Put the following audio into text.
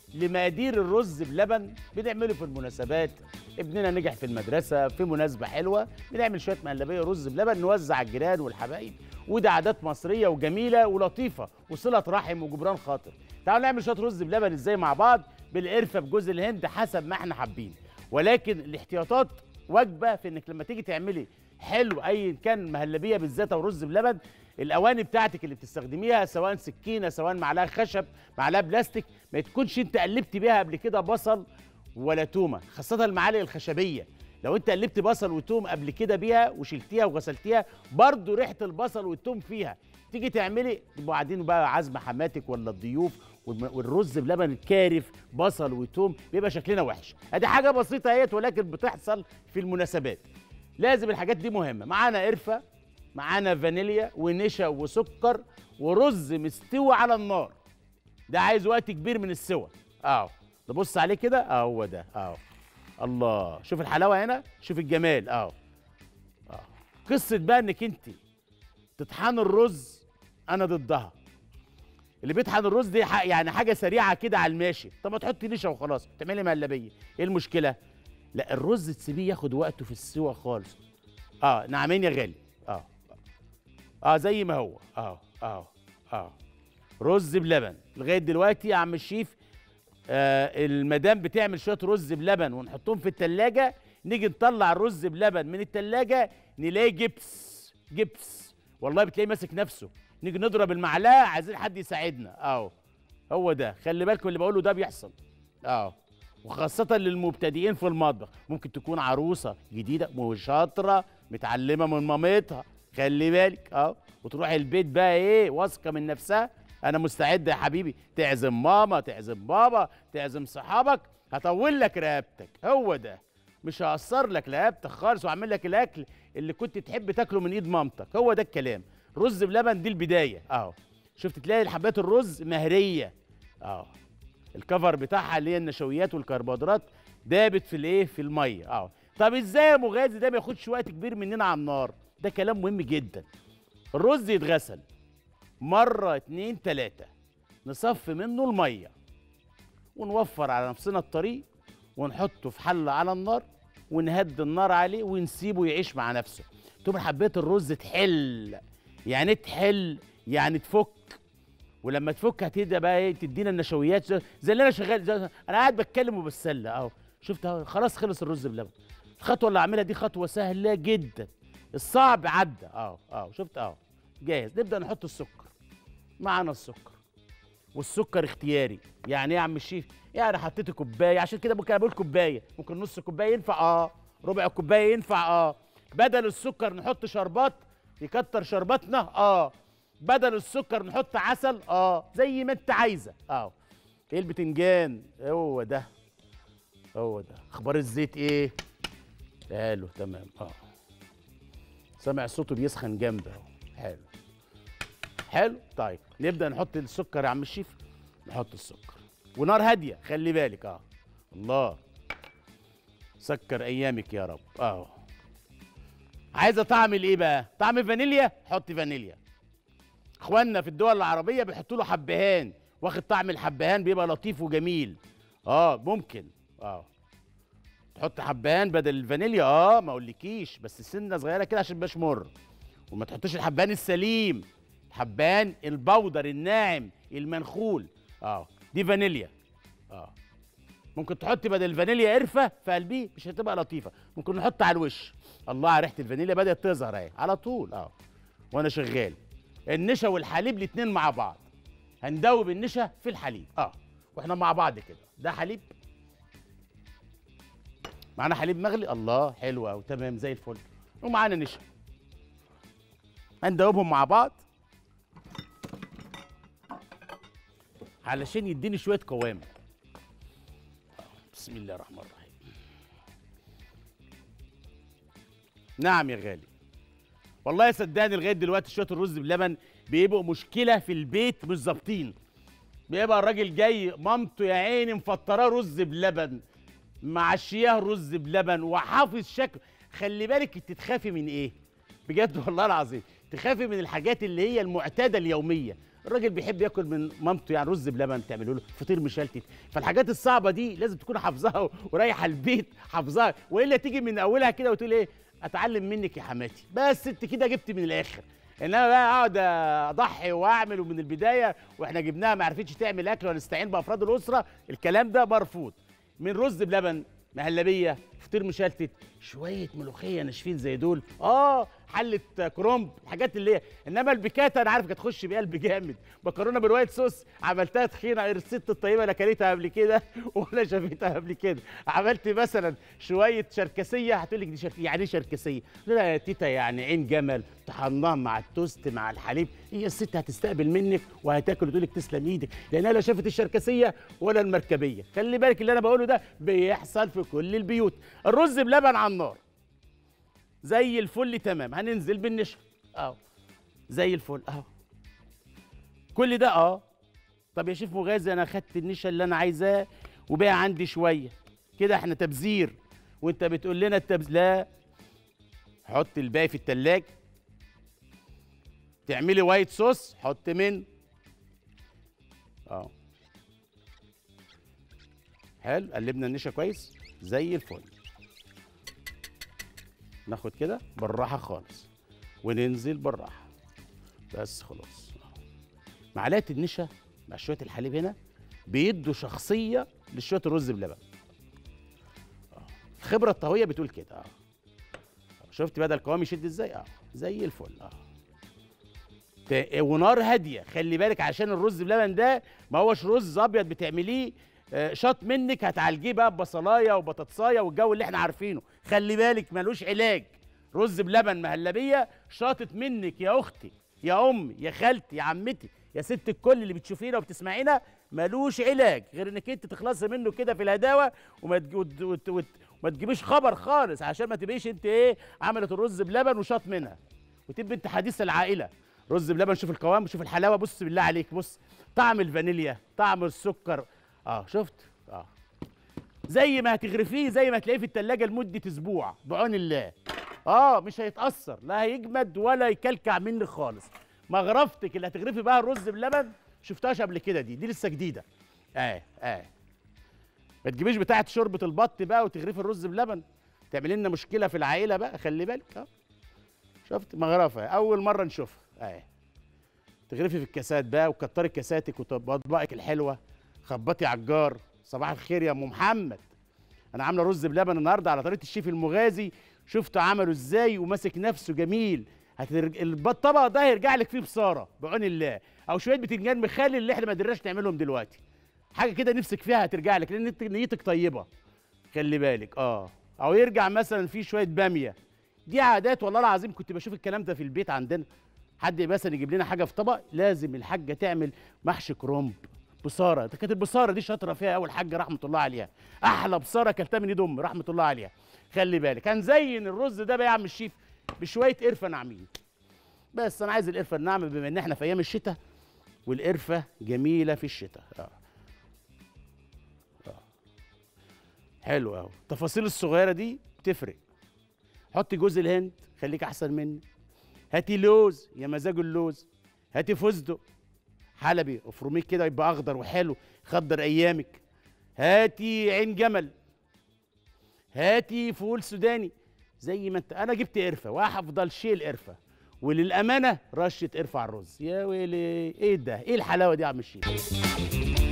لمقادير الرز بلبن بنعمله في المناسبات ابننا نجح في المدرسه في مناسبه حلوه بنعمل شويه مهلبيه رز بلبن نوزع على الجيران والحبايب ودي عادات مصريه وجميله ولطيفه وصله رحم وجبران خاطر تعالوا نعمل شويه رز بلبن ازاي مع بعض بالقرفه بجوز الهند حسب ما احنا حابين ولكن الاحتياطات واجبه في انك لما تيجي تعملي حلو ايا كان مهلبيه بالذات او رز بلبن الاواني بتاعتك اللي بتستخدميها سواء سكينه سواء معلقه خشب معلقه بلاستيك ما تكونش انت قلبت بيها قبل كده بصل ولا تومه خاصه المعالق الخشبيه لو انت قلبت بصل وتوم قبل كده بيها وشلتيها وغسلتيها برضو ريحه البصل والتوم فيها تيجي تعملي تبقوا قاعدين بقى عازمه حماتك ولا الضيوف والم- والرز بلبن كارف بصل وتوم بيبقى شكلنا وحش ادي حاجه بسيطه اهيت ولكن بتحصل في المناسبات لازم الحاجات دي مهمه معانا قرفه معانا فانيليا ونشا وسكر ورز مستوي على النار ده عايز وقت كبير من السوى اهو نبص عليه كده اهو ده اهو الله شوف الحلاوه هنا شوف الجمال اهو اهو قصه بقى انك انت تطحن الرز انا ضدها اللي بيطحن الرز دي ح- يعني حاجه سريعه كده على الماشي طب ما تحطي نشا وخلاص تعملي مهلبيه ايه المشكله لا الرز تسيبيه ياخد وقته في السوى خالص اه نعمين يا غالي اه اه زي ما هو اه اه اه رز بلبن لغايه دلوقتي يا عم الشيف آه المدام بتعمل شويه رز بلبن ونحطهم في التلاجة نيجي نطلع الرز بلبن من التلاجة نلاقي جبس جبس والله بتلاقيه ماسك نفسه نيجي نضرب المعلقه عايزين حد يساعدنا اهو هو ده خلي بالكم اللي بقوله ده بيحصل اه وخاصة للمبتدئين في المطبخ ممكن تكون عروسة جديدة وشاطرة متعلمة من مامتها خلي بالك اه وتروح البيت بقى ايه واثقة من نفسها انا مستعدة يا حبيبي تعزم ماما تعزم بابا تعزم صحابك هطول لك رقبتك هو ده مش هقصر لك رقبتك خالص واعمل لك الاكل اللي كنت تحب تاكله من ايد مامتك هو ده الكلام رز بلبن دي البداية اهو شفت تلاقي حبات الرز مهرية اه الكفر بتاعها اللي هي النشويات والكربوهيدرات دابت في الايه في الميه اه طب ازاي يا مغازي ده ما ياخدش وقت كبير مننا على النار ده كلام مهم جدا الرز يتغسل مره اتنين تلاته نصفي منه الميه ونوفر على نفسنا الطريق ونحطه في حله على النار ونهدي النار عليه ونسيبه يعيش مع نفسه تبقى حبيت الرز تحل يعني إيه تحل يعني تفك ولما تفك هتبدا بقى ايه تدينا النشويات زي, زي اللي انا شغال زي انا قاعد بتكلم وبتسلى اهو شفت اهو خلاص خلص الرز بلبن الخطوه اللي اعملها دي خطوه سهله جدا الصعب عدى اهو اهو شفت اهو جاهز نبدا نحط السكر معانا السكر والسكر اختياري يعني ايه يا عم الشيف يعني حطيت كوبايه عشان كده ممكن اقول كوبايه ممكن نص كوبايه ينفع اه ربع كوبايه ينفع اه بدل السكر نحط شربات يكتر شرباتنا اه بدل السكر نحط عسل اه زي ما انت عايزه اه ايه البتنجان هو ده هو ده اخبار الزيت ايه حلو تمام اه سامع صوته بيسخن جامد اهو حلو حلو طيب نبدا نحط السكر يا عم الشيف نحط السكر ونار هاديه خلي بالك اه الله سكر ايامك يا رب اه عايزه طعم الايه بقى طعم فانيليا حط فانيليا اخواننا في الدول العربيه بيحطوا له حبهان واخد طعم الحبهان بيبقى لطيف وجميل اه ممكن اه تحط حبهان بدل الفانيليا اه ما اقولكيش بس سنه صغيره كده عشان مبقاش مر وما تحطش الحبهان السليم الحبهان البودر الناعم المنخول اه دي فانيليا اه ممكن تحط بدل الفانيليا قرفه في قلبيه مش هتبقى لطيفه ممكن نحط على الوش الله على ريحه الفانيليا بدات تظهر اهي على طول اه وانا شغال النشا والحليب الاتنين مع بعض هندوب النشا في الحليب اه واحنا مع بعض كده ده حليب معانا حليب مغلي الله حلو قوي تمام زي الفل ومعانا نشا هندوبهم مع بعض علشان يديني شويه قوام بسم الله الرحمن الرحيم نعم يا غالي والله صدقني لغايه دلوقتي شويه الرز بلبن بيبقوا مشكله في البيت مش ظابطين بيبقى الراجل جاي مامته يا عيني مفطراه رز بلبن معشياه رز بلبن وحافظ شكل خلي بالك انت تخافي من ايه بجد والله العظيم تخافي من الحاجات اللي هي المعتاده اليوميه الراجل بيحب ياكل من مامته يعني رز بلبن تعمله له فطير مشلتت فالحاجات الصعبه دي لازم تكون حافظاها ورايحه البيت حافظاها والا تيجي من اولها كده وتقول ايه اتعلم منك يا حماتي بس انت كده جبت من الاخر انما بقى اقعد اضحي واعمل ومن البدايه واحنا جبناها ما عرفتش تعمل اكل ونستعين بافراد الاسره الكلام ده مرفوض من رز بلبن مهلبيه فطير مشلتت شويه ملوخيه ناشفين زي دول اه حله كرومب الحاجات اللي هي انما البيكاتا انا عارف هتخش بقلب جامد مكرونه بالوايت صوص عملتها تخينه الست الطيبه لا كلتها قبل كده ولا شافتها قبل كده عملت مثلا شويه شركسيه هتقول لك دي شرك... يعني ايه شركسيه لا يا تيتا يعني عين جمل طحناها مع التوست مع الحليب هي الست هتستقبل منك وهتاكل وتقول لك تسلم ايدك لانها لا شافت الشركسيه ولا المركبيه خلي بالك اللي انا بقوله ده بيحصل في كل البيوت الرز بلبن على النار زي الفل تمام هننزل بالنشا اهو زي الفل اهو كل ده اه طب يا شيف مغازي انا خدت النشا اللي انا عايزاه وبقى عندي شويه كده احنا تبذير وانت بتقول لنا التبذير لا حط الباقي في التلاج تعملي وايت صوص حط من اه حلو قلبنا النشا كويس زي الفل ناخد كده بالراحه خالص وننزل بالراحه بس خلاص معلقه النشا مع شويه الحليب هنا بيدوا شخصيه لشويه الرز بلبن الخبره الطهويه بتقول كده اه شفت بدا القوام يشد ازاي اه زي الفل اه ونار هاديه خلي بالك عشان الرز بلبن ده ما هوش رز ابيض بتعمليه شاط منك هتعالجيه بقى ببصلايه وبطاطسايه والجو اللي احنا عارفينه خلي بالك ملوش علاج رز بلبن مهلبيه شاطت منك يا اختي يا امي يا خالتي يا عمتي يا ست الكل اللي بتشوفينا وبتسمعينا ملوش علاج غير انك انت تخلصي منه كده في الهداوه وما وما تجيبيش خبر خالص عشان ما تبقيش انت ايه عملت الرز بلبن وشاط منها وتبقى انت حديث العائله رز بلبن شوف القوام شوف الحلاوه بص بالله عليك بص طعم الفانيليا طعم السكر اه شفت اه زي ما هتغرفيه زي ما هتلاقيه في التلاجة لمدة أسبوع بعون الله اه مش هيتأثر لا هيجمد ولا يكلكع منك خالص مغرفتك اللي هتغرفي بها الرز بلبن شفتهاش قبل كده دي دي لسه جديدة اه اه ما تجيبيش بتاعة شوربة البط بقى وتغرفي الرز بلبن تعملي لنا مشكلة في العائلة بقى خلي بالك اه شفت مغرفة أول مرة نشوفها اه تغرفي في الكاسات بقى وكتري كاساتك وأطباقك الحلوة خبطي على الجار صباح الخير يا ام محمد انا عامله رز بلبن النهارده على طريقه الشيف المغازي شفتوا عمله ازاي وماسك نفسه جميل هترج... الطبق ده هيرجع لك فيه بصاره بعون الله او شويه بتنجان مخلل اللي احنا ما قدرناش نعملهم دلوقتي حاجه كده نفسك فيها هترجع لك لان نيتك طيبه خلي بالك اه او يرجع مثلا في شويه باميه دي عادات والله العظيم كنت بشوف الكلام ده في البيت عندنا حد مثلا يجيب لنا حاجه في طبق لازم الحاجه تعمل محشي كرنب بصاره ده كانت البصاره دي شاطره فيها قوي الحاجه رحمه الله عليها احلى بصاره اكلتها من ايد امي رحمه الله عليها خلي بالك هنزين الرز ده بقى يا عم الشيف بشويه قرفه ناعمين بس انا عايز القرفه الناعمه بما ان احنا في ايام الشتاء والقرفه جميله في الشتاء اه اه حلو قوي التفاصيل الصغيره دي بتفرق حطي جوز الهند خليك احسن مني هاتي لوز يا مزاج اللوز هاتي فستق حلبي افرميه كده يبقى اخضر وحلو خضر ايامك هاتي عين جمل هاتي فول سوداني زي ما انت انا جبت قرفه وهفضل شيء القرفه وللامانه رشه قرفه على الرز يا ويلي ايه ده ايه الحلاوه دي يا عم الشيخ